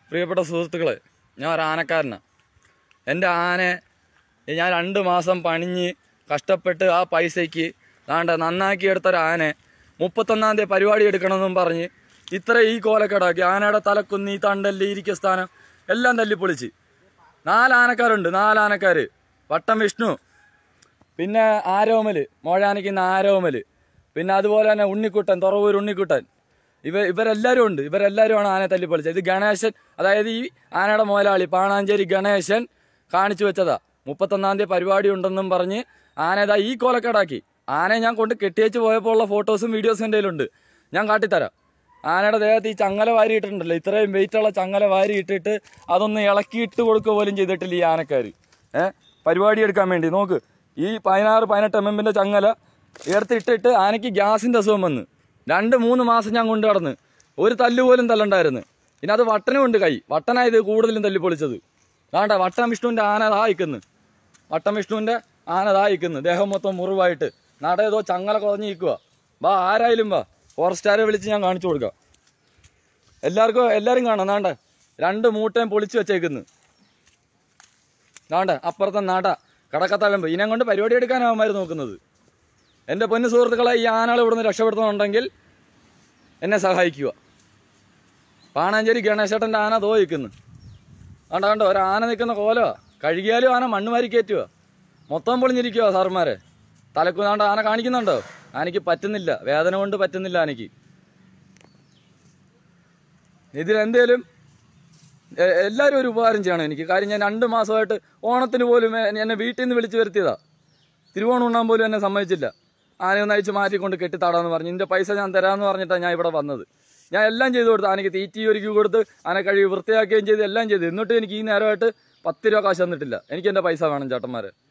പ്രിയപ്പെട്ട സുഹൃത്തുക്കളെ ഞാൻ ഒരു ആനക്കാരനാണ് എൻ്റെ ആനയെ ഞാൻ രണ്ട് മാസം പണിഞ്ഞ് കഷ്ടപ്പെട്ട് ആ പൈസയ്ക്ക് ദാണ്ട നന്നാക്കി എടുത്തൊരു ആനെ മുപ്പത്തൊന്നാം തീയതി പരിപാടി എടുക്കണമെന്നും പറഞ്ഞ് ഇത്ര ഈ കോലക്കടാക്കി ആനയുടെ തലക്കുന്ന് ഈ തണ്ടല് ഇരിക്ക സ്ഥാനം എല്ലാം തല്ലിപ്പൊളിച്ച് നാല് ആനക്കാരുണ്ട് നാല് ആനക്കാർ വട്ടം വിഷ്ണു പിന്നെ ആരോമല് മോഴാനിക്കുന്ന ആരോമല് പിന്നെ അതുപോലെ തന്നെ ഉണ്ണിക്കുട്ടൻ തുറവൂർ ഉണ്ണിക്കുട്ടൻ ഇവ ഇവരെല്ലാവരും ഉണ്ട് ഇവരെല്ലാവരുമാണ് ആനയെ തല്ലിപ്പൊളിച്ചത് ഇത് ഗണേശൻ അതായത് ഈ ആനയുടെ മുതലാളി പാണാഞ്ചേരി ഗണേശൻ കാണിച്ചു വെച്ചതാ മുപ്പത്തൊന്നാം തീയതി പരിപാടി ഉണ്ടെന്നും പറഞ്ഞ് ആന ഇതാ ഈ കോലക്കേടാക്കി ആനയെ ഞാൻ കൊണ്ട് കെട്ടിയേച്ച് പോയപ്പോൾ ഉള്ള ഫോട്ടോസും വീഡിയോസും എൻ്റെ കയ്യിലുണ്ട് ഞാൻ കാട്ടിത്തരാം ആനയുടെ ദേഹത്ത് ഈ ചങ്ങല വാരി ഇട്ടിട്ടുണ്ടല്ലോ ഇത്രയും വെയിറ്റുള്ള ചങ്ങല വാരി ഇട്ടിട്ട് അതൊന്ന് ഇളക്കി ഇട്ട് കൊടുക്കുക പോലും ചെയ്തിട്ടില്ല ഈ ആനക്കാർ ഏഹ് പരിപാടി എടുക്കാൻ വേണ്ടി നോക്ക് ഈ പതിനാറ് പതിനെട്ട് എം എമ്മിൻ്റെ ചങ്ങല എടുത്തിട്ടിട്ട് ആനയ്ക്ക് ഗ്യാസിൻ്റെ അസുഖം വന്ന് രണ്ട് മൂന്ന് മാസം ഞാൻ കൊണ്ടു നടന്ന് ഒരു തല്ല് പോലും തല്ലണ്ടായിരുന്നു പിന്നെ അത് വട്ടനും ഉണ്ട് കൈ വട്ടനായത് കൂടുതലും തല്ലി പൊളിച്ചത് വേണ്ട വട്ടം വിഷ്ണുവിൻ്റെ ആന ദാ ഇക്കുന്നു വട്ടം വിഷ്ണുവിൻ്റെ ആന ദാ ഇക്കുന്നു ദേഹം മൊത്തം മുറിവായിട്ട് നട ഏതോ ചങ്ങല കുറഞ്ഞ് നിൽക്കുക വാ ആരായാലും വാ ഫോറസ്റ്റുകാരെ വിളിച്ച് ഞാൻ കാണിച്ചു കൊടുക്കാം എല്ലാവർക്കും എല്ലാവരും കാണാം നാണ്ട രണ്ട് മൂട്ടയും പൊളിച്ച് വെച്ചേക്കുന്നു നാണ്ട അപ്പുറത്തെ നട കടക്കത്തഴമ്പ് ഇതിനെ കൊണ്ട് പരിപാടി എടുക്കാനാണ് അവന്മാർ നോക്കുന്നത് എൻ്റെ പൊന്നു സുഹൃത്തുക്കളെ ഈ ആനകൾ ഇവിടുന്ന് രക്ഷപ്പെടുത്തുന്നുണ്ടെങ്കിൽ എന്നെ സഹായിക്കുക പാണാഞ്ചേരി ഗണേശേട്ടൻ്റെ ആന തോ നിൽക്കുന്നു കണ്ട കണ്ടോ ഒരു ആന നിൽക്കുന്ന കോലോ കഴുകിയാലും ആന മണ്ണ് മാരി കയറ്റുക മൊത്തം പൊളിഞ്ഞിരിക്കുക സാറുമാരെ തലക്കുന്നാണ്ട് ആന കാണിക്കുന്നുണ്ടോ ആനയ്ക്ക് പറ്റുന്നില്ല വേദന കൊണ്ട് പറ്റുന്നില്ല ആനയ്ക്ക് ഇതിലെന്തേലും എ- എല്ലാവരും ഒരു ഉപകാരം ചെയ്യണം എനിക്ക് കാര്യം ഞാൻ രണ്ട് മാസമായിട്ട് ഓണത്തിന് പോലും എ- എന്നെ വീട്ടിൽ നിന്ന് വിളിച്ചു വരുത്തിയതാ തിരുവോണം ഉണ്ണാൻ പോലും എന്നെ സമ്മതിച്ചില്ല ആനയൊന്ന് അയച്ച് മാറ്റിക്കൊണ്ട് കെട്ടിത്താടാന്ന് പറഞ്ഞു ഇതിന്റെ പൈസ ഞാൻ തരാമെന്ന് പറഞ്ഞിട്ടാണ് ഞാൻ ഇവിടെ വന്നത് ഞാൻ എല്ലാം ചെയ്തു കൊടുത്തു ആനയ്ക്ക് തീറ്റി ഒരുക്കി കൊടുത്ത് ആന കഴുകി വൃത്തിയാക്കുകയും ചെയ്ത് എല്ലാം ചെയ്തു എന്നിട്ട് എനിക്ക് ഈ നേരമായിട്ട് പത്ത് രൂപ കാശ് തന്നിട്ടില്ല എനിക്ക് എൻ്റെ പൈസ വേണം ചേട്ടന്മാരെ